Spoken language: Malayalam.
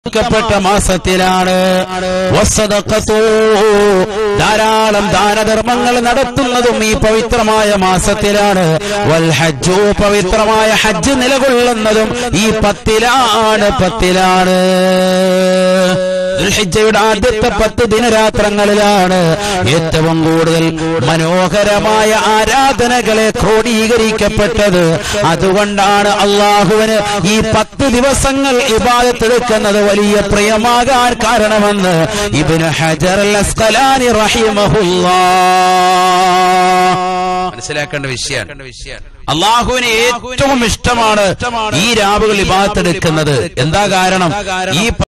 പ്പെട്ട മാസത്തിലാണ് വസ്സദഖത്തു ധാരാളം ദാനധർമ്മങ്ങൾ നടത്തുന്നതും ഈ പവിത്രമായ മാസത്തിലാണ് വൽ ഹജ്ജു പവിത്രമായ ഹജ്ജ് നിലകൊള്ളുന്നതും ഈ പത്തിലാണ് പത്തിലാണ് ദുൽഹിജ്ജയുടെ ആദ്യത്തെ പത്ത് ദിനരാത്രങ്ങളിലാണ് ഏറ്റവും കൂടുതൽ മനോഹരമായ ആരാധനകളെ ക്രോഡീകരിക്കപ്പെട്ടത് അതുകൊണ്ടാണ് അള്ളാഹുവിന് ഈ പത്ത് ദിവസങ്ങൾ ഇബാദത്തെടുക്കുന്നത് വലിയ പ്രിയമാകാൻ കാരണമെന്ന് ഇബിന് ഹജർ അൽ അസ്കലാനി റഹിമഹുല്ലാ മനസ്സിലാക്കേണ്ട വിഷയമാണ് അള്ളാഹുവിന് ഏറ്റവും ഇഷ്ടമാണ് ഈ രാവുകൾ ഇബാദത്തെടുക്കുന്നത് എന്താ കാരണം ഈ